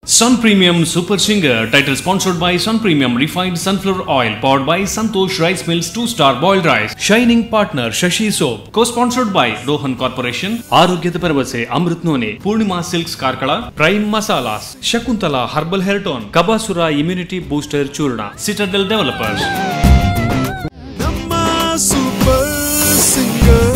Sun Premium Super Singer, title sponsored by Sun Premium Refined Sunflower Oil, powered by Santosh Rice Mills 2 Star Boiled Rice, Shining Partner Shashi Soap, co-sponsored by Rohan Corporation, ಆರೋಗ್ಯದ ಭರವಸೆ Amrit noni Poornima silks Karkala prime masalas Shakuntala herbal hair tone Kabasura immunity booster ಚೂರ್ಣ citadel developers ನಮ್ಮ super singer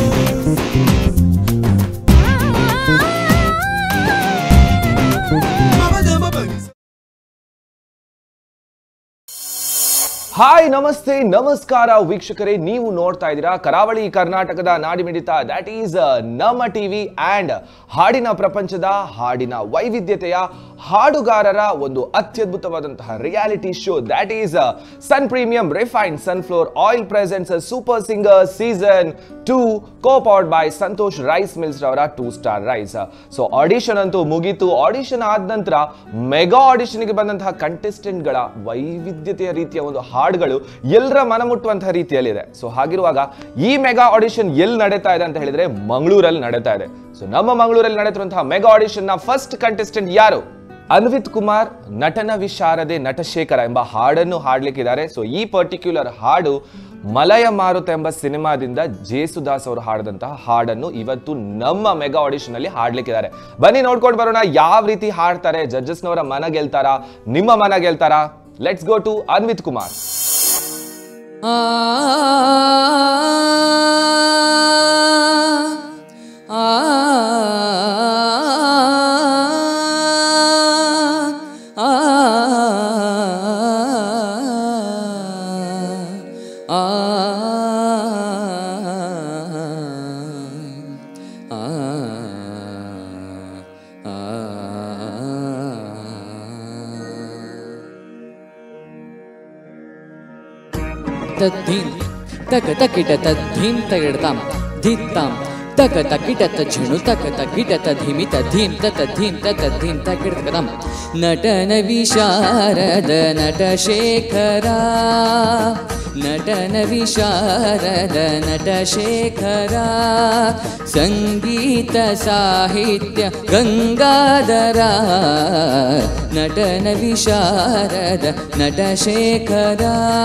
hi ನಮಸ್ತೆ ನಮಸ್ಕಾರ ವೀಕ್ಷಕರೇ ನೀವು ನೋಡ್ತಾ ಇದ್ದೀರಾ ಕರಾವಳಿ ಕರ್ನಾಟಕದ ನಾಡಿಮಿಡಿತ that is Namma TV and ಹಾಡಿನ ಪ್ರಪಂಚದ ಹಾಡಿನ ವೈವಿಧ್ಯತೆಯ ಹಾಡುಗಾರರ ಒಂದು ಅತ್ಯದ್ಭುತವಾದಂತಹ reality show that is Sun premium refined sunflower oil presents super singer season two co powered by Santosh rice mills ರವರ two star rice so audition ಅಂತೂ ಮುಗೀತು ಆಡಿಷನ್ ಆದ ನಂತರ ಮೆಗಾ ಆಡಿಷನ್ಗೆ ಬಂದಂತಹ ಕಂಟೆಸ್ಟೆಂಟ್ಗಳ ವೈವಿಧ್ಯತೆಯ ರೀತಿಯ ಒಂದು ಹಾಡುಗಳು ಎಲ್ಲರ ಮನಮುಟ್ಟುವಂತಹ ರೀತಿಯಲ್ಲಿದೆ ಸೊ ಹಾಗಿರುವಾಗ ಈ ಮೆಗಾ ಆಡಿಷನ್ ಎಲ್ಲಿ ನಡೀತಾ ಇದೆ ಅಂತ ಹೇಳಿದ್ರೆ ಮಂಗಳೂರಲ್ಲಿ ನಡೀತಾ ಇದೆ ಸೊ ನಮ್ಮ ಮಂಗಳೂರಲ್ಲಿ ನಡೆತಿರುವಂತಹ ಮೆಗಾ ಆಡಿಷನ್ ನ ಫಸ್ಟ್ ಕಂಟೆಸ್ಟೆಂಟ್ ಯಾರು ಅನ್ವಿತ್ ಕುಮಾರ್ ನಟನ ವಿಶಾರದೆ ನಟಶೇಖರ ಎಂಬ ಹಾಡನ್ನು ಹಾಡ್ಲಿಕ್ಕಿದ್ದಾರೆ ಸೊ ಈ ಪರ್ಟಿಕ್ಯುಲರ್ ಹಾಡು ಮಲಯ ಮಾರುತ ಎಂಬ ಸಿನಿಮಾದಿಂದ ಜೇಸುದಾಸ್ ಅವರು ಹಾಡಿದಂತಹ ಹಾಡನ್ನು ಇವತ್ತು ನಮ್ಮ ಮೆಗಾ ಆಡಿಷನ್ ಅಲ್ಲಿ ಹಾಡ್ಲಿಕ್ಕಿದ್ದಾರೆ ಬನ್ನಿ ನೋಡ್ಕೊಂಡು ಬರೋಣ ಯಾವ ರೀತಿ ಹಾಡ್ತಾರೆ ಜಡ್ಜಸ್ನವರ ಮನ ಗೆಲ್ತಾರಾ ನಿಮ್ಮ ಮನ ಗೆಲ್ತಾರಾ let's go to Anvith Kumar ಆ ಆ ತದ್ಧೀಂ ತಕ ತಕಿಟ ತದ್ಧೀಂ ತಗಿಡತಾಂ ಧಿತ್ತಾಂ ತಕ ತಕಿಟ ತಜ್ಜುಣು ತಕ ತಕಿಟ ತಧಿಮಿ ತದ್ಧೀಂ ತದ್ಧೀಂ ತದ್ಧೀಂ ತಕಿಡತಕದಂ ನಟನ ವಿಶಾರದ ನಟ ಶೇಖರ ನಟನ ವಿಶಾರದ ನಟ ಶೇಖರ ಸಂಗೀತ ಸಾಹಿತ್ಯ ಗಂಗಾಧರ ನಟನ ವಿಶಾರದ ನಟ ಶೇಖರ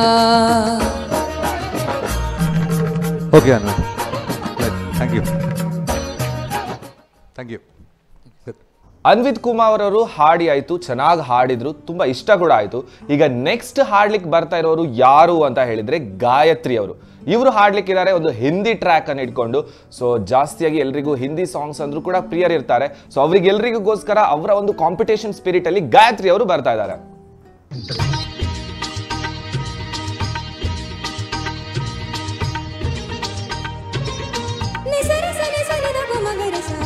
Okay, Anu. Right. Thank you. Thank you. Good. Anvith Kumar ಅವರು ಹಾಡಿ ಆಯ್ತು ಚೆನ್ನಾಗಿ ಹಾಡಿದ್ರು ತುಂಬಾ ಇಷ್ಟ ಕೂಡ ಆಯ್ತು ಈಗ ನೆಕ್ಸ್ಟ್ ಹಾಡ್ಲಿಕ್ಕೆ ಬರ್ತಾ ಇರೋರು ಯಾರು ಅಂತ ಹೇಳಿದ್ರೆ ಗಾಯತ್ರಿ ಅವರು ಇವರು ಹಾಡ್ಲಿಕ್ಕಿದ್ದಾರೆ ಒಂದು ಹಿಂದಿ ಟ್ರ್ಯಾಕ್ ಅನ್ನು ಇಟ್ಕೊಂಡು ಸೊ ಜಾಸ್ತಿಯಾಗಿ ಎಲ್ರಿಗೂ ಹಿಂದಿ ಸಾಂಗ್ಸ್ ಅಂದ್ರೂ ಕೂಡ ಪ್ರಿಯರ್ ಇರ್ತಾರೆ ಸೊ ಅವ್ರಿಗೆ ಎಲ್ರಿಗೋಸ್ಕರ ಅವರ ಒಂದು ಕಾಂಪಿಟೇಷನ್ ಸ್ಪಿರಿಟ್ ಅಲ್ಲಿ ಗಾಯತ್ರಿ ಅವರು ಬರ್ತಾ ಇದ್ದಾರೆ ನಿಸರಿ ಸರಿ ಸರಿ ದ ಪ ಮಗರ ಸ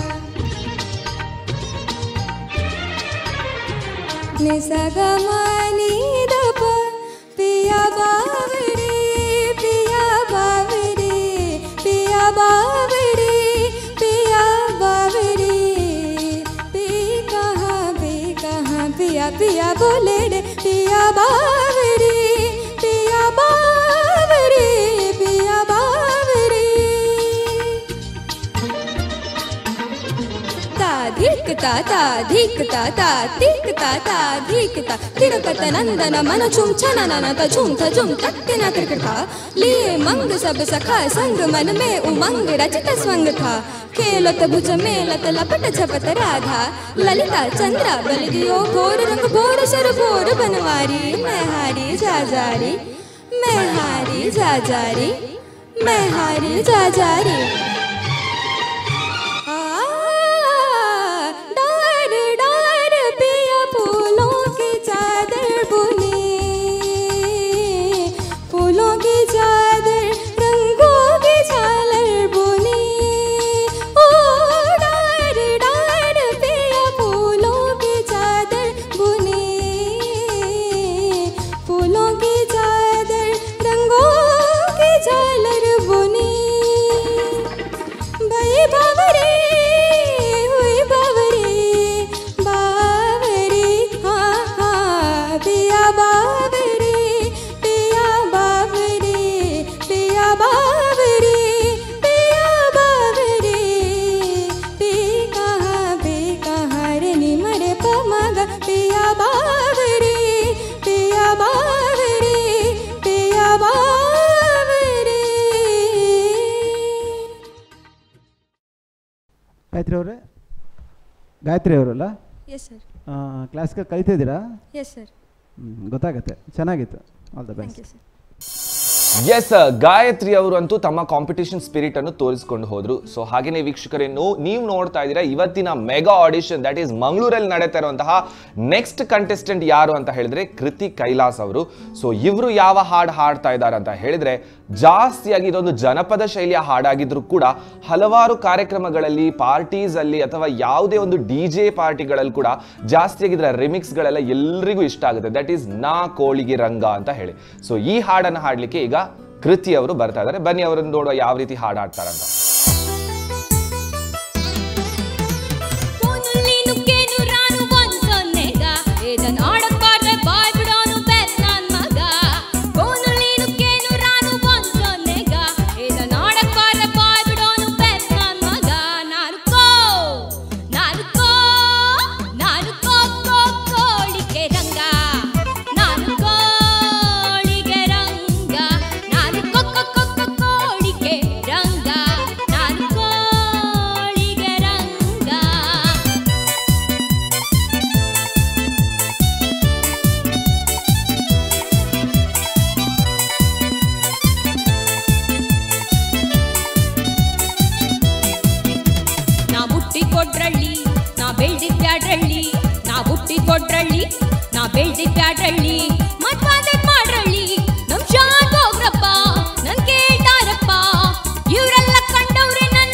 ನಿಸ ಗ ಮ ನಿ ದ ಪ ಪಿಯ ಬಾವರಿ ಪಿಯ ಬಾವರಿ ಪಿಯ ಬಾವರಿ ಪಿಯ ಬಾವರಿ ಪಿ ಕಹಾ ಪಿ ಕಹಾ ಪಿಯ ಪಿಯ बोले रे पिया बावरी पिया बावरी पिया बावरी ತಾ ಧಿಕ್ತಾ ತಾ ಧಿಕ್ತಾ ತಾ ತಿಕ್ತಾ ತಾ ಧಿಕ್ತಾ ತಿರುಕತ ನಂದನ ಮನ ಚುಮ್ ಛನ ನನ झूम था झूम तत्तिना तिरकट था लिए मंग सब सखा संग मन में उमंग रचित स्वंग था खेलत भुज मेलत लपट झपत राधा ललिता चंद्रा बल दियो भोर रंग भोर सर भोर बनवारी मैं हारी जाजारी मैं हारी जाजारी मैं हारी जाजारी डार डार पिया फूलों की चादर बुनी फूलों की चादर रंगों की झालर बुनी ओ डार डार पिया फूलों की चादर बुनी फूलों की चादर रंगों की झालर बुनी ಗಾಯತ್ರಿ ಅವರಲ್ಲ ಎಸ್ ಸರ್ ಕ್ಲಾಸಿಕಲ್ ಕಲಿತಿದ್ದೀರಾ ಎಸ್ ಸರ್ ಹ್ಮ್, ಗೊತ್ತಾಗತ್ತೆ ಚೆನ್ನಾಗಿತ್ತು all the thank best you sir yes Gayathri ಅವರು ಅಂತೂ ತಮ್ಮ ಕಾಂಪಿಟೇಷನ್ ಸ್ಪಿರಿಟ್ ಅನ್ನು ತೋರಿಸ್ಕೊಂಡು ಹೋದ್ರು ಸೊ ಹಾಗೇನೆ ವೀಕ್ಷಕರೇ ನೋ ನೀವು ನೋಡ್ತಾ ಇದ್ದೀರಾ ಇವತ್ತಿನ ಮೆಗಾ ಆಡಿಷನ್ ದಟ್ ಈಸ್ ಮಂಗಳೂರಲ್ಲಿ ನಡೀತಾ ಇರುವಂತಹ ನೆಕ್ಸ್ಟ್ ಕಂಟೆಸ್ಟೆಂಟ್ ಯಾರು ಅಂತ ಹೇಳಿದ್ರೆ ಕೃತಿ ಕೈಲಾಸ್ ಅವರು ಸೊ ಇವರು ಯಾವ ಹಾಡು ಹಾಡ್ತಾ ಇದ್ದಾರೆ ಅಂತ ಹೇಳಿದ್ರೆ ಜಾಸ್ತಿಯಾಗಿ ಇದೊಂದು ಜನಪದ ಶೈಲಿಯ ಹಾಡಾಗಿದ್ರು ಕೂಡ ಹಲವಾರು ಕಾರ್ಯಕ್ರಮಗಳಲ್ಲಿ ಪಾರ್ಟೀಸ್ ಅಲ್ಲಿ ಅಥವಾ ಯಾವುದೇ ಒಂದು ಡಿ ಜೆ ಪಾರ್ಟಿಗಳಲ್ಲಿ ಕೂಡ ಜಾಸ್ತಿಯಾಗಿ ಇದರ ರಿಮಿಕ್ಸ್ ಗಳೆಲ್ಲ ಎಲ್ರಿಗೂ ಇಷ್ಟ ಆಗುತ್ತೆ ದಟ್ ಈಸ್ ನಾ ಕೋಳಿಗೆ ರಂಗ ಅಂತ ಹೇಳಿ ಸೊ ಈ ಹಾಡನ್ನು ಹಾಡ್ಲಿಕ್ಕೆ ಈಗ ಕೃತಿ ಅವರು ಬರ್ತಾ ಇದ್ದಾರೆ ಬನ್ನಿ ಅವರನ್ನು ನೋಡುವ ಯಾವ ರೀತಿ ಹಾಡು ಹಾಡ್ತಾರಂತ ಫೋನಲ್ಲಿ ಕೇನು ರಾನು ಒಂದೊನ್ನೆಗ ಇದನ್ ಆಡಕ್ಕಾದ್ರೆ ಬಾಯ್ ಬಿಡೋನು ಬೆಸ್ ನನ್ ಮಗ ಫೋನಲ್ಲಿ ಕೇನು ರಾನು ಒಂದೊನ್ನೆಗ ಇದನ್ ಆಡಕ್ಕಾದ್ರೆ ಬಾಯ್ ಬಿಡೋನು ಬೆಸ್ ನನ್ ಮಗ ನಾನು ಕೋ ನಾನು ಕೋ ನಾನು ಕೋ ಕೋ ಕೋಳಿಗೆ ರಂಗ ನಾನು ಕೋಳಿಗೆ ರಂಗ ನಾನು ಕೊ ಕೊ ಕೊ ಕೊ ಕೋಳಿಗೆ ರಂಗ ನಾನು ಕೋಳಿಗೆ ರಂಗ ನಾ ಹುಟ್ಟಿ ಕೊಡ್ರಳ್ಳಿ ನಾ ಬೆಳ್ದಿದ್ ಬ್ಯಾಡ್ರಳ್ಳಿ ನಾ ಹುಟ್ಟಿ ಕೊಡ್ರಳ್ಳಿ ನಾ ಬೆಳ್ದಿದ್ ಬ್ಯಾಡ್ರಳ್ಳಿ ಮತ್ವಾದದ್ ಮಾಡ್ರಳ್ಳಿ ನಮ್ ಶಾಂತ ಹೋಗ್ರಪ್ಪ ನನ್ ಕೇಳ್ತಾರಪ್ಪ ಇವ್ರೆಲ್ಲ ಕಂಡವ್ರೆ ನನ್ನ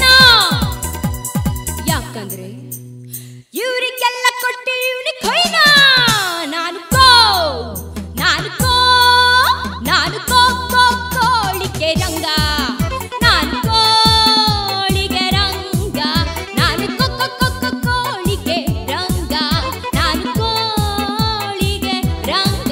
ಯಾಕಂದ್ರೆ ಇವ್ರಿಗೆಲ್ಲ ಕೊಟ್ಟು ಇವ್ನಿಗೆ ಹೊಯ್ನ ನಾನು ಕೋ ನಾನು ಕೋ ನಾನು ಕೋ ಕೋ ಕೋಳಿಗೆ ರಂಗ ನಾನು ಕೋಳಿಗೆ ರಂಗ ನಾನು ಕೊ ಕೊ ಕೊ ಕೊ ಕೋಳಿಗೆ ರಂಗ ನಾನು ಕೋಳಿಗೆ ರಂಗ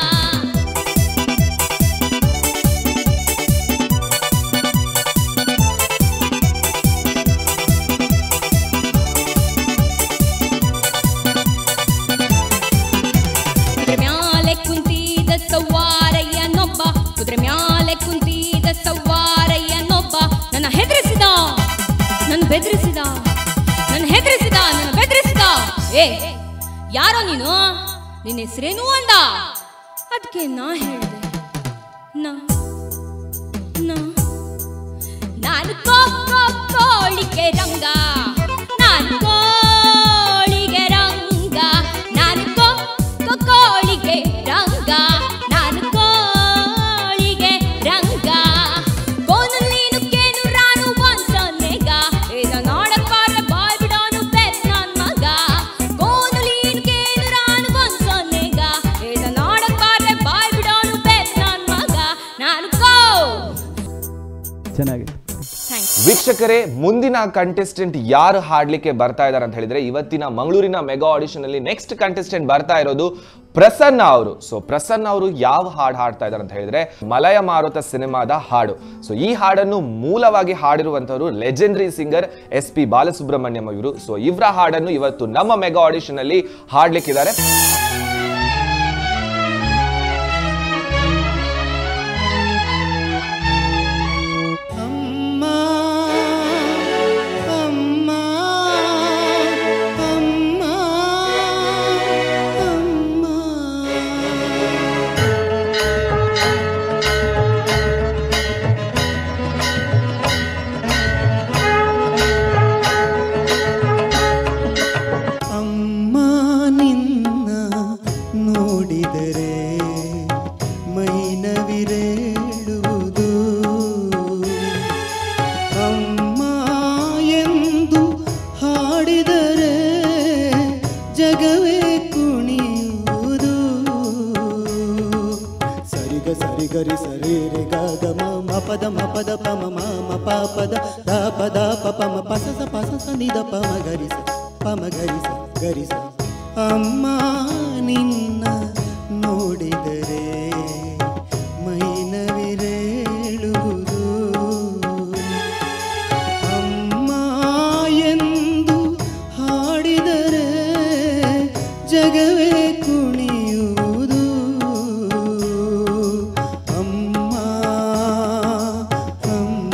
ಕುದುರೆ ಮ್ಯಾಲೆ ಕುಂತಿದ ಸವ್ವಾರಯ್ಯನೊಬ್ಬ ಕುದುರೆ ಮ್ಯಾಲೆ ಕುಂತಿದ ಸವ್ವಾರಯ್ಯನೊಬ್ಬ ನನ್ನ ಹೆದರಿಸಿದ ನನ್ನ ಬೆದರಿಸಿದ ನನ್ನ ಹೆದರಿಸಿದ ನನ್ನ ಬೆದರಿಸಿದ ಏ ಯಾರೋ ನೀನು ನಿನ್ನ ಹೆಸರೇನು ಅಂದ ಅದಕ್ಕೆ ನಾ ಹೇಳಿದೆ ನಾ ನಾ ನಾನು ಕೋ ಕೋ ಕೋಳಿಗೆ ರಂಗ ನಾನು ಕೋಳಿಗೆ ರಂಗ ನಾನು ಕೋ ಕೋ ಕೋಳಿಗೆ ರಂಗ ನಾನು ಕೋಳಿಗೆ ರಂಗ ಕೋನಲ್ಲಿ ನುಕ್ಕೇನು ರಾನು ಒಂದೊನ್ನೆಗ ಇದ ನೋಡಕ್ಕಾರ ಬಾಯ್ ಬಿಡೋನು ಬೆಸ್ ನನ್ ಮಗ ಕೋನಲ್ಲಿ ನುಕ್ಕೇನು ರಾನು ಒಂದೊನ್ನೆಗ ಇದ ನೋಡಕ್ಕಾರ ಬಾಯ್ ಬಿಡೋನು ಬೆಸ್ ನನ್ ಮಗ ನಾನು ಕೋ ಚೆನ್ನಾಗಿತ್ತು ಥ್ಯಾಂಕ್ಸ್ ವೀಕ್ಷಕರೇ ಮುಂದಿನ ಕಂಟೆಸ್ಟೆಂಟ್ ಯಾರು ಹಾಡ್ಲಿಕ್ಕೆ ಬರ್ತಾ ಇದ್ದಾರೆ ಅಂತ ಹೇಳಿದ್ರೆ ಇವತ್ತಿನ ಮಂಗಳೂರಿನ ಮೆಗಾ ಆಡಿಷನ್ ಅಲ್ಲಿ ನೆಕ್ಸ್ಟ್ ಕಂಟೆಸ್ಟೆಂಟ್ ಬರ್ತಾ ಇರೋದು ಪ್ರಸನ್ನ ಅವರು ಸೊ ಪ್ರಸನ್ನ ಅವರು ಯಾವ ಹಾಡು ಹಾಡ್ತಾ ಇದ್ದಾರೆ ಅಂತ ಹೇಳಿದ್ರೆ ಮಲಯ ಮಾರುತ ಸಿನಿಮಾದ ಹಾಡು ಸೊ ಈ ಹಾಡನ್ನು ಮೂಲವಾಗಿ ಹಾಡಿರುವಂತವರು legendary singer S P Balasubrahmanyam ಇವರು ಸೊ ಇವರ ಹಾಡನ್ನು ಇವತ್ತು ನಮ್ಮ ಮೆಗಾ ಆಡಿಷನ್ ಅಲ್ಲಿ ಹಾಡ್ಲಿಕ್ಕಿದ್ದಾರೆ ಅಮ್ಮ ಅಮ್ಮ ಅಮ್ಮ ಅಮ್ಮ ಅಮ್ಮ ನಿನ್ನ ನೋಡಿದರೆ ಮೈನವಿರೇಳುವುದು ಅಮ್ಮ ಎಂದು ಹಾಡಿದರೆ ಜಗವೇ ಕುಣಿಯುವುದು ಸರಿಗ ಸರಿಗರಿ ಸರಿರೆ ಗಾಗ ಮ ಪದ ಮ ಪದ ಪಮ ಮ ಮ ಪ ಪದ ದ ಪದ ಪ ಪಮ ಪಸಸ ಪಸಸ ನಿದ ಪಮ ಗರಿಸ ಪಮ ಗರಿಸ ಗರಿಸ ಅಮ್ಮ ನಿನ್ನ ನೋಡಿದರೆ ಮೈನವಿರೇಳುವುದು ಅಮ್ಮ ಎಂದು ಹಾಡಿದರೆ ಜಗವೇ ಕುಣಿಯುವುದು ಅಮ್ಮ ಅಮ್ಮ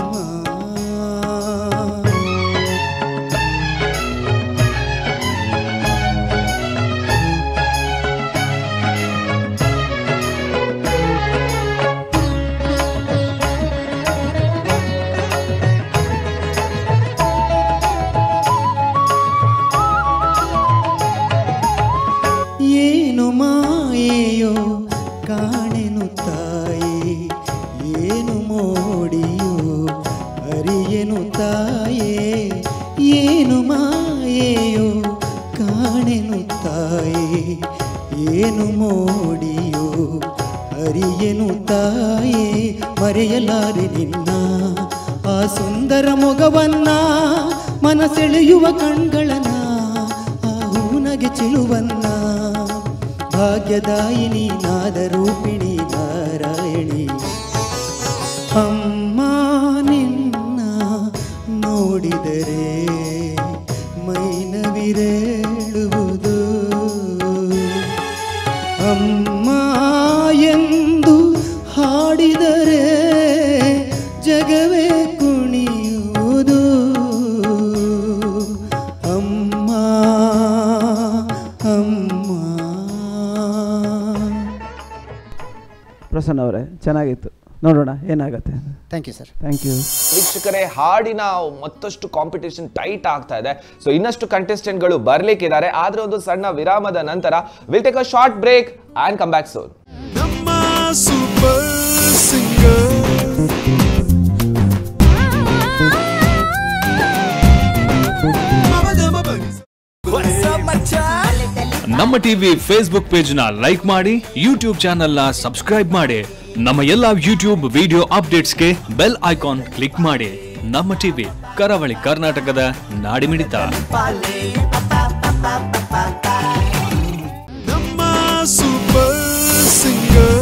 ಏನು ಮಾಯೆಯೋ ಕಾಣೆನು ತಾಯಿ ಏನು ಮೋಡಿಯೋ ಅರಿಯೆನು ತಾಯೇ ಏನು ಮಾಯೆಯೋ ಕಾಣೆನು ತಾಯಿ ಏನು ಮೋಡಿಯೋ ಅರಿಯೆನು ತಾಯೇ ಮರೆಯಲಾರೆ ನಿನ್ನ ಆ ಸುಂದರ ಮೊಗವನ್ನ ಮನಸೆಳೆಯುವ ಕಣ್ಗಳನ್ನ ಆ ಹೂನಗೆ ಚಿಳುವನ್ನ ಭಾಗ್ಯದಾಯಿನಿ ನಾದರೂಪಿಣಿ ನಾರಾಯಣಿ ಅಮ್ಮ ನಿನ್ನ ನೋಡಿದರೆ ಮೈನವಿರೇಳುವುದು ಅಮ್ಮ ಎಂದು ಹಾಡಿದರೆ ಜಗವೇ ಕುಣಿಯುವುದು ಅಮ್ಮ ಅಮ್ಮ ಪ್ರಸನ್ನ ಅವರೇ ಚೆನ್ನಾಗಿತ್ತು ನೋಡೋಣ ಏನಾಗತ್ತೆ thank you sir thank you ವೀಕ್ಷಕರೇ ಹಾಡಿನ ಮತ್ತಷ್ಟು ಕಾಂಪಿಟೇಷನ್ ಟೈಟ್ ಆಗ್ತಾ ಇದೆ ಸೊ ಇನ್ನಷ್ಟು ಕಂಟೆಸ್ಟೆಂಟ್ಗಳು ಬರ್ಲಿಕ್ಕಿದ್ದಾರೆ ಆದ್ರೆ ಒಂದು ಸಣ್ಣ ವಿರಾಮದ ನಂತರ will take a short break and come back soon ನಮ್ಮ super singer Namma TV Facebook page ನ ಲೈಕ್ ಮಾಡಿ ಯೂಟ್ಯೂಬ್ ಚಾನೆಲ್ ನ ಸಬ್ಸ್ಕ್ರೈಬ್ ಮಾಡಿ ನಮ್ಮ ಎಲ್ಲಾ ಯೂಟ್ಯೂಬ್ ವಿಡಿಯೋ ಅಪ್ಡೇಟ್ಸ್ಗೆ ಬೆಲ್ ಐಕಾನ್ ಕ್ಲಿಕ್ ಮಾಡಿ ನಮ್ಮ ಟಿವಿ ಕರಾವಳಿ ಕರ್ನಾಟಕದ ನಾಡಿಮಿಡಿತ ನಮ್ಮ ಸೂಪರ್ ಸಿಂಗರ್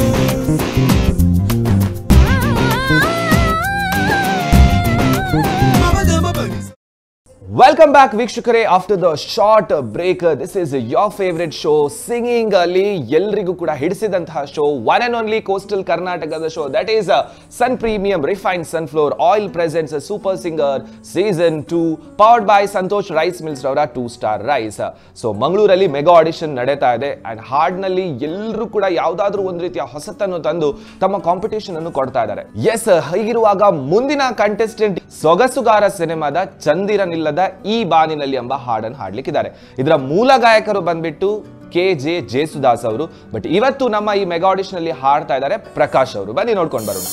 ವೆಲ್ಕಮ್ ಬ್ಯಾಕ್ ವೀಕ್ಷಕರೇ after the short break this is your favourite show singing ಅಲ್ಲಿ ಎಲ್ರಿಗೂ ಕೂಡ ಹಿಡಿಸಿದಂತಹ show one and only coastal ಕರ್ನಾಟಕದ show that is Sun premium refined sunflower oil presents super singer season two powered by Santosh rice mills ರವರ two star rice so ಮಂಗಳೂರಲ್ಲಿ mega audition ನಡೀತಾ ಇದೆ and ಹಾಡ್ನಲ್ಲಿ ಎಲ್ಲರೂ ಕೂಡ ಯಾವ್ದಾದ್ರೂ ಒಂದು ರೀತಿಯ ಹೊಸತನ್ನು ತಂದು ತಮ್ಮ ಕಾಂಪಿಟೇಷನ್ ಅನ್ನು ಕೊಡ್ತಾ ಇದ್ದಾರೆ ಎಸ್ ಹೀಗಿರುವಾಗ ಮುಂದಿನ ಕಂಟೆಸ್ಟೆಂಟ್ ಸೊಗಸುಗಾರ ಸಿನಿಮಾದ ಚಂದಿರನಿಲ್ಲದ ಈ ಬಾನಿನಲ್ಲಿ ಎಂಬ ಹಾಡನ್ನು ಹಾಡ್ಲಿಕ್ಕಿದ್ದಾರೆ ಇದರ ಮೂಲ ಗಾಯಕರು ಬಂದ್ಬಿಟ್ಟು ಕೆ ಜೆ ಜೇಸುದಾಸ್ ಅವರು ಬಟ್ ಇವತ್ತು ನಮ್ಮ ಈ ಮೆಗಾ ಆಡಿಷನ್ ಅಲ್ಲಿ ಹಾಡ್ತಾ ಇದ್ದಾರೆ ಪ್ರಕಾಶ್ ಅವರು ಬನ್ನಿ ನೋಡ್ಕೊಂಡು ಬರೋಣ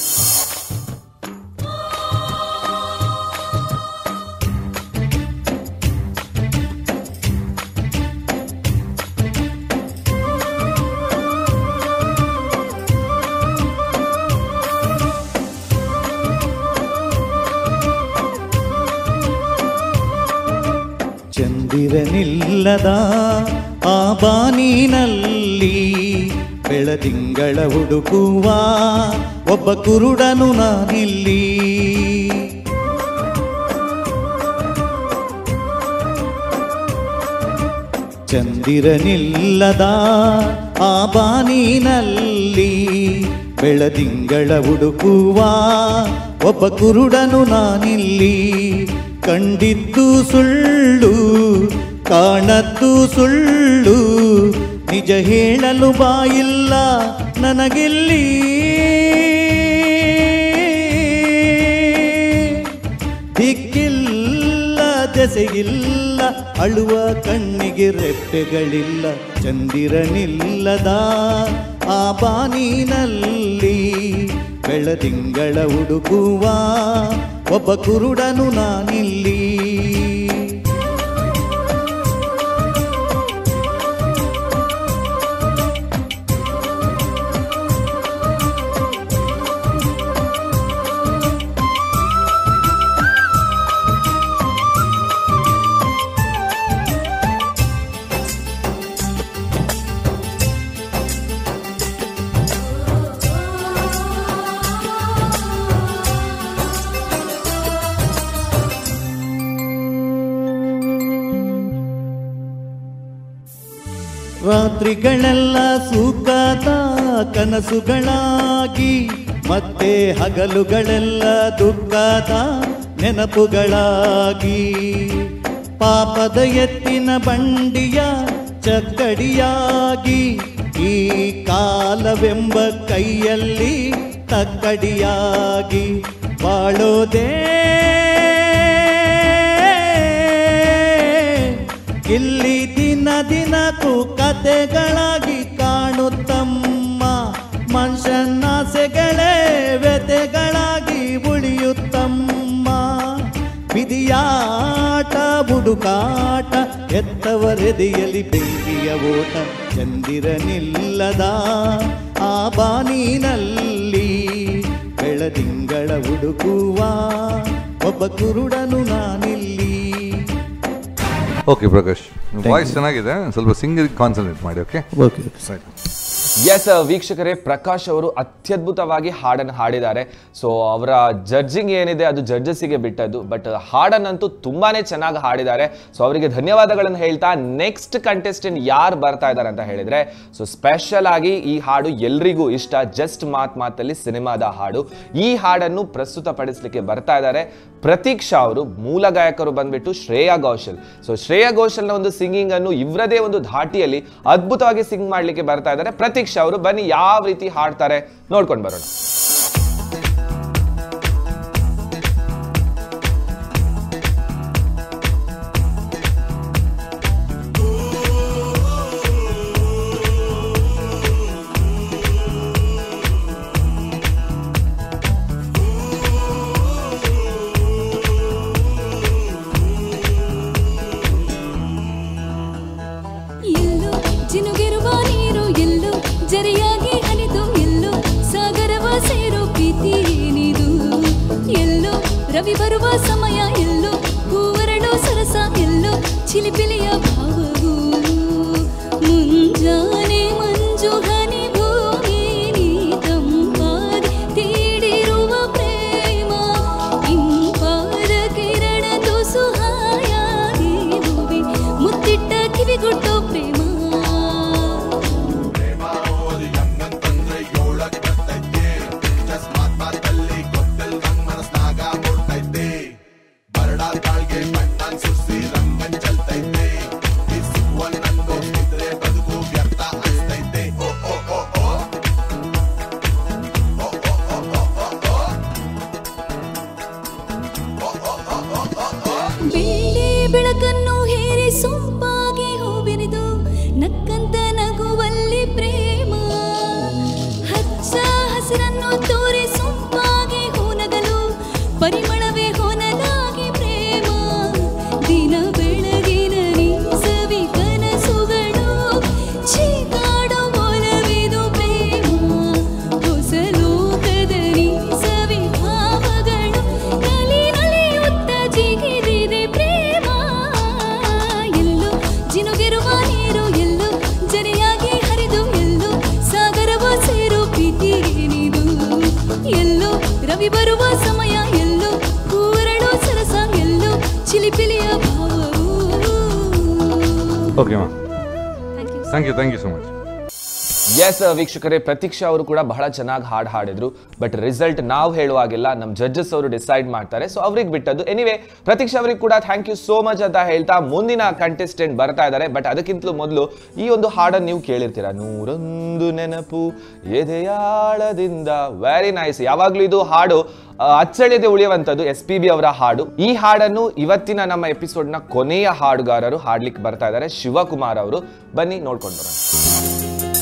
ಚಂದಿರನಿಲ್ಲದ ಆ ಬಾನಿನಲ್ಲಿ ಬೆಳದಿಂಗಳ ಹುಡುಕುವ ಒಬ್ಬ ಕುರುಡನು ನಾನಿಲ್ಲಿ ಚಂದಿರನಿಲ್ಲದ ಆ ಬಾನಿನಲ್ಲಿ ಬೆಳದಿಂಗಳ ಹುಡುಕುವ ಒಬ್ಬ ಕುರುಡನು ನಾನಿಲ್ಲಿ ಕಂಡಿದ್ದು ಸುಳ್ಳು ಕಾಣದ್ದು ಸುಳ್ಳು ನಿಜ ಹೇಳಲು ಬಾಯಿಲ್ಲ ನನಗೆಲ್ಲಿ ದಿಕ್ಕಿಲ್ಲ ದೆಸೆಯಿಲ್ಲ ಅಳುವ ಕಣ್ಣಿಗೆ ರೆಪ್ಪೆಗಳಿಲ್ಲ ಚಂದಿರನಿಲ್ಲದ ಆ ಬಾನಿನಲ್ಲಿ ಬೆಳದಿಂಗಳ ಹುಡುಕುವ ಒಬ್ಬ ಕುರುಡನು ನಾನಿಲ್ಲಿ ರಾತ್ರಿಗಳೆಲ್ಲ ಸುಖದ ಕನಸುಗಳಾಗಿ ಮತ್ತೆ ಹಗಲುಗಳೆಲ್ಲ ದುಃಖದ ನೆನಪುಗಳಾಗಿ ಪಾಪದ ಎತ್ತಿನ ಬಂಡಿಯ ಚಕ್ಕಡಿಯಾಗಿ ಈ ಕಾಲವೆಂಬ ಕೈಯಲ್ಲಿ ತಕ್ಕಡಿಯಾಗಿ ಬಾಳೋದೇ ಇಲ್ಲಿ ದಿನ ದಿನಕ್ಕೂ ಕತ್ತ ಕತೆಗಳಾಗಿ ಕಾಣುತ್ತಮ್ಮ ಮನುಷ್ಯನಾಸೆಗಳೇ ವ್ಯತೆಗಳಾಗಿ ಉಳಿಯುತ್ತಮ್ಮ ಬಿದಿಯಾಟ ಬುಡುಕಾಟ ಎತ್ತವರೆದೆಯಲ್ಲಿ ಬೆಂಕಿಯ ಓಟ ಚಂದಿರನಿಲ್ಲದ ಆ ಬಾನಿನಲ್ಲಿ ಬೆಳದಿಂಗಳ ಹುಡುಕುವ ಒಬ್ಬ ಕುರುಡನು ನಾನಿಲ್ಲಿ ಓಕೆ ಪ್ರಕಾಶ್ ವಾಯ್ಸ್ ಚೆನ್ನಾಗಿದೆ ಸ್ವಲ್ಪ ಸಿಂಗಿಂಗ್ ಕಾನ್ಸಂಟ್ರೇಟ್ ಮಾಡಿ ಓಕೆ ಓಕೆ ಎಸ್ ವೀಕ್ಷಕರೇ ಪ್ರಕಾಶ್ ಅವರು ಅತ್ಯದ್ಭುತವಾಗಿ ಹಾಡನ್ನು ಹಾಡಿದ್ದಾರೆ ಸೊ ಅವರ ಜಡ್ಜಿಂಗ್ ಏನಿದೆ ಅದು ಜಡ್ಜಸ್ಸಿಗೆ ಬಿಟ್ಟದ್ದು ಬಟ್ ಹಾಡನ್ನಂತೂ ತುಂಬಾನೇ ಚೆನ್ನಾಗಿ ಹಾಡಿದ್ದಾರೆ ಸೊ ಅವರಿಗೆ ಧನ್ಯವಾದಗಳನ್ನು ಹೇಳ್ತಾ ನೆಕ್ಸ್ಟ್ ಕಂಟೆಸ್ಟೆಂಟ್ ಯಾರು ಬರ್ತಾ ಇದ್ದಾರೆ ಅಂತ ಹೇಳಿದ್ರೆ ಸೊ ಸ್ಪೆಷಲ್ ಆಗಿ ಈ ಹಾಡು ಎಲ್ರಿಗೂ ಇಷ್ಟ ಜಸ್ಟ್ ಮಾತ್ ಮಾತಲ್ಲಿ ಸಿನಿಮಾದ ಹಾಡು ಈ ಹಾಡನ್ನು ಪ್ರಸ್ತುತಪಡಿಸಲಿಕ್ಕೆ ಬರ್ತಾ ಇದ್ದಾರೆ ಪ್ರತೀಕ್ಷಾ ಅವರು ಮೂಲ ಗಾಯಕರು ಬಂದ್ಬಿಟ್ಟು ಶ್ರೇಯಾ ಘೋಷಲ್ ಸೊ ಶ್ರೇಯಾ ಘೋಷಲ್ನ ಒಂದು ಸಿಂಗಿಂಗ್ ಅನ್ನು ಇವರದೇ ಒಂದು ಧಾಟಿಯಲ್ಲಿ ಅದ್ಭುತವಾಗಿ ಸಿಂಗ್ ಮಾಡ್ಲಿಕ್ಕೆ ಬರ್ತಾ ಇದ್ದಾರೆ ಪ್ರತೀಕ್ಷಾ ಅವರು ಬನ್ನಿ ಯಾವ ರೀತಿ ಹಾಡ್ತಾರೆ ನೋಡ್ಕೊಂಡು ಬರೋಣ ಎಲ್ಲೋ ಜಿನುಗಿರುವ ನೀರು ಎಲ್ಲೋ ಜರಿಯಾಗಿ ಹನಿದು ಎಲ್ಲೋ ಸಾಗರವ ಸೇರೋ ಪ್ರೀತಿ ಏನಿದು ಎಲ್ಲೋ ರವಿ ಬರುವ ಸಮಯ ಎಲ್ಲೋ ಹೂವರಳೋ ಸರಸ ಎಲ್ಲೋ ಚಿಲಿಪಿಲಿಯ ಭಾವವು ಮುಂಜಾನೆ ಮಂಜು ಹನಿ ಭೂಮಿ ನೀ ತಂಪಾಗಿ ತೀಡಿರುವ ಪ್ರೇಮ ಇಂಪಾದ ಕಿರಣ ತುಸು ಹಾಯಾಗಿ ಭೂಮಿ ಮುತ್ತಿಟ್ಟ ಕಿವಿಗೊಟ್ಟೋ ಪ್ರೇಮ ಬೆಳ್ಳಿ ಬೆಳಕನ್ನು ಹೇರಿ ಸೊಂಪಾಗಿ ಹೂವಿರಿದು ನಕ್ಕಂತ ನಗುವಲ್ಲಿ ಪ್ರೇಮ ಹಚ್ಚ ಹಸಿರನ್ನು ತೋರಿ ಸೊಂಪಾಗಿ ಹೂನಗಲು ಪರಿಮಳವೇ ಹೊನಲಾಗಿ ಪ್ರೇಮ ದಿನ ಬೆಳಗಿನ ನೀ ಸವಿ ಕನಸುಗಳು ಚೀಕಾಡೋ ಒಲವಿದು ಪ್ರೇಮ ಹೊಸ ಲೋಕದ ನೀ ಸವಿ ಭಾವಗಳು ನಲಿ ನಲಿಯುತ್ತ ಜಿಗಿದಿದೆ ಪ್ರೇಮ ಎಲ್ಲೋ ಜಿನುಗಿರುವ ನೀರು ಎಲ್ಲೋ ಜರಿಯಾಗಿ ಹರಿದು ಎಲ್ಲೋ ಸಾಗರವ ಸೇರೋ ಪ್ರೀತಿ ಏನಿದು ಎಲ್ಲೋ ರವಿ ಬರುವ ಸಮಯ ಎಲ್ಲೋ ಹೂವರಳೋ ಸರಸ ಎಲ್ಲೋ ಚಿಲಿಪಿಲಿಯ ಭಾವವು ಓಕೆ ಮಾ thank you thank you so much yes ವೀಕ್ಷಕರೇ ಪ್ರತೀಕ್ಷಾ ಅವರು ಕೂಡ ಬಹಳ ಚೆನ್ನಾಗಿ ಹಾಡು ಹಾಡಿದ್ರು ಬಟ್ ರಿಸಲ್ಟ್ ನಾವು ಹೇಳುವಾಗಿಲ್ಲ ನಮ್ಮ ಜಡ್ಜಸ್ ಅವರು ಡಿಸೈಡ್ ಮಾಡ್ತಾರೆ ಸೊ ಅವ್ರಿಗೆ ಬಿಟ್ಟದ್ದು ಎನಿವೆ ಪ್ರತೀಕ್ಷಾ ಅವರಿಗೆ ಕೂಡ ಥ್ಯಾಂಕ್ ಯು ಸೋ ಮಚ್ ಅಂತ ಹೇಳ್ತಾ ಮುಂದಿನ ಕಂಟೆಸ್ಟೆಂಟ್ ಬರ್ತಾ ಇದ್ದಾರೆ ಬಟ್ ಅದಕ್ಕಿಂತಲೂ ಮೊದಲು ಈ ಒಂದು ಹಾಡನ್ನು ನೀವು ಕೇಳಿರ್ತೀರ ನೂರೊಂದು ನೆನಪು ಎದೆಯಾಳದಿಂದ ವೆರಿ ನೈಸ್ ಯಾವಾಗಲೂ ಇದು ಹಾಡು ಆ, ಅಚ್ಚಳಿಯದೆ ಉಳಿಯುವಂಥದ್ದು ಎಸ್ ಪಿ ಬಿ ಅವರ ಹಾಡು ಈ ಹಾಡನ್ನು ಇವತ್ತಿನ ನಮ್ಮ ಎಪಿಸೋಡ್ನ ಕೊನೆಯ ಹಾಡುಗಾರರು ಹಾಡ್ಲಿಕ್ಕೆ ಬರ್ತಾ ಇದ್ದಾರೆ ಶಿವಕುಮಾರ್ ಅವರು ಬನ್ನಿ ನೋಡ್ಕೊಂಡು ಬರೋಣ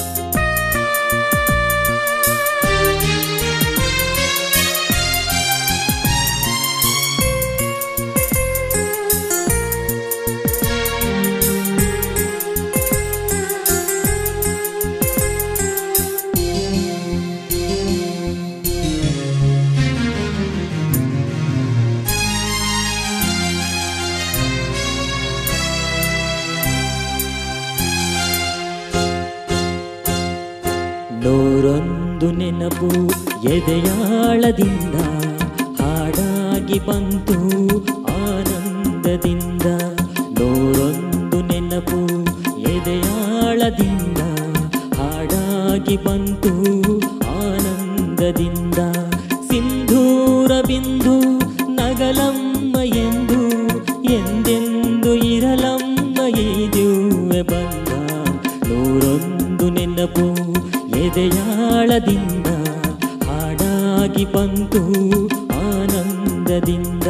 ನೂರೊಂದು ನೆನಪು ಎದೆಯಾಳದಿಂದ ಹಾಡಾಗಿ ಬಂತು ಆನಂದದಿಂದ ನೂರೊಂದು ನೆನಪು ಎದೆಯಾಳದಿಂದ ಹಾಡಾಗಿ ಬಂತು ಆನಂದದಿಂದ ಸಿಂಧೂರ ಬಿಂದು ನಗಲಮ್ಮ ಎಂದು ಎಂದೆಂದು ಇರಲಮ್ಮ ಈ ದಿವ್ಯ ಬಂದ ನೂರೊಂದು ನೆನಪು ಎದೆಯಾಳದಿಂದ ಹಾಡಾಗಿ ಬಂತು ಆನಂದದಿಂದ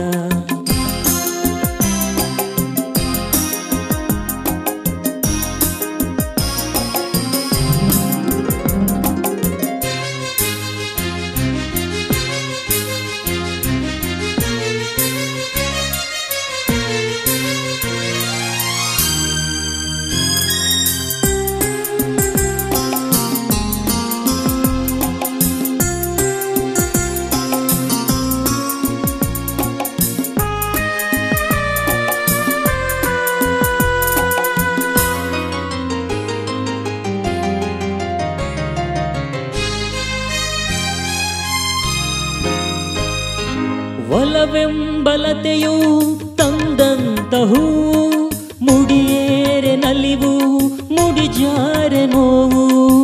ಒಲವೆಂಬಲತೆಯು ತಂದಂತ ಹೂ ಮುಡಿಯೇರೆ ನಲಿವು ಮುಡಿಜಾರೆ ನೋವು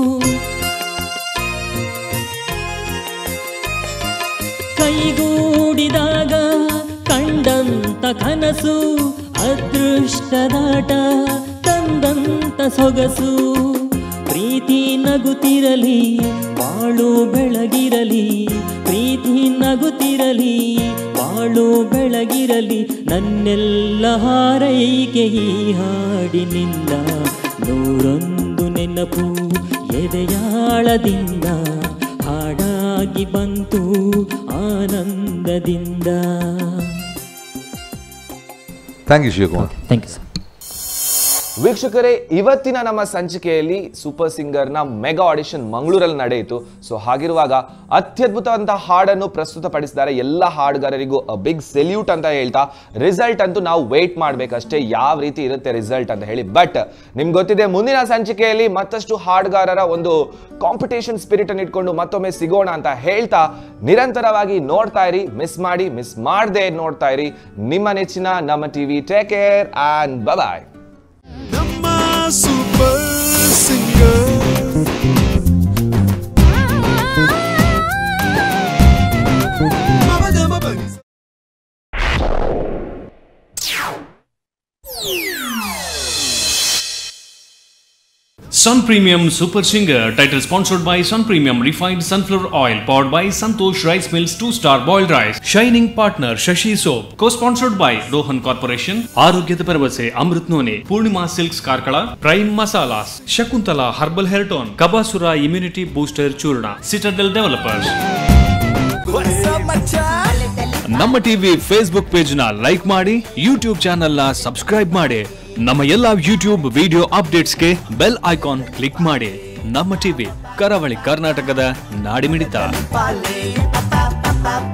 ಕೈಗೂಡಿದಾಗ ಕಂಡಂತ ಕನಸು ಅದೃಷ್ಟದಾಟ ತಂದಂತ ಸೊಗಸು ಪ್ರೀತಿ ನಗುತ್ತಿರಲಿ ಬಾಳು ಬೆಳಗಿರಲಿ ಪ್ರೀತಿ ನಗುತ್ತಿರಲಿ ಬಾಳು ಬೆಳಗಿರಲಿ ನನ್ನೆಲ್ಲ ಹಾರೈಕೆ ಈ ಹಾಡಿನಿಂದ ನೂರೊಂದು ನೆನಪು ಎದೆಯಾಳದಿಂದ ಹಾಡಾಗಿ ಬಂತು ಆನಂದದಿಂದ thank you Shivakumar thank you sir ವೀಕ್ಷಕರೇ ಇವತ್ತಿನ ನಮ್ಮ ಸಂಚಿಕೆಯಲ್ಲಿ ಸೂಪರ್ ಸಿಂಗರ್ ನ ಮೆಗಾ ಆಡಿಷನ್ ಮಂಗಳೂರಲ್ಲಿ ನಡೆಯಿತು ಸೊ ಹಾಗಿರುವಾಗ ಅತ್ಯದ್ಭುತವಂತಹ ಹಾಡನ್ನು ಪ್ರಸ್ತುತಪಡಿಸಿದ್ದಾರೆ ಎಲ್ಲ ಹಾಡುಗಾರರಿಗೂ ಬಿಗ್ ಸೆಲ್ಯೂಟ್ ಅಂತ ಹೇಳ್ತಾ ರಿಸಲ್ಟ್ ಅಂತೂ ನಾವು ವೇಟ್ ಮಾಡ್ಬೇಕಷ್ಟೇ ಯಾವ ರೀತಿ ಇರುತ್ತೆ ರಿಸಲ್ಟ್ ಅಂತ ಹೇಳಿ ಬಟ್ ನಿಮ್ಗೆ ಗೊತ್ತಿದೆ ಮುಂದಿನ ಸಂಚಿಕೆಯಲ್ಲಿ ಮತ್ತಷ್ಟು ಹಾಡುಗಾರರ ಒಂದು ಕಾಂಪಿಟೇಷನ್ ಸ್ಪಿರಿಟ್ ಅನ್ನು ಇಟ್ಕೊಂಡು ಮತ್ತೊಮ್ಮೆ ಸಿಗೋಣ ಅಂತ ಹೇಳ್ತಾ ನಿರಂತರವಾಗಿ ನೋಡ್ತಾ ಇರಿ ಮಿಸ್ ಮಾಡಿ ಮಿಸ್ ಮಾಡದೆ ನೋಡ್ತಾ ಇರಿ ನಿಮ್ಮ ನೆಚ್ಚಿನ Namma TV take care and bye ನಮ್ಮ super singer Sun Premium Super Singer, title sponsored by Sun Premium Refined Sunflower Oil, powered by Santosh Rice Mills 2 Star Boiled Rice, Shining Partner Shashi Soap, co-sponsored by Rohan Corporation, ಆರೋಗ್ಯದ ಭರವಸೆ Amrit noni Poornima silks Karkala prime masalas Shakuntala herbal hair tone Kabasura immunity booster ಚೂರ್ಣ citadel developers Namma TV Facebook page ನ like ಮಾಡಿ YouTube channel ನ subscribe ಮಾಡಿ ನಮ್ಮ ಎಲ್ಲಾ YouTube video ಅಪ್ಡೇಟ್ಸ್ಗೆ ಬೆಲ್ ಐಕಾನ್ ಕ್ಲಿಕ್ ಮಾಡಿ ನಮ್ಮ ಟಿವಿ ಕರಾವಳಿ ಕರ್ನಾಟಕದ ನಾಡಿಮಿಡಿತ Pale, pa, pa, pa, pa,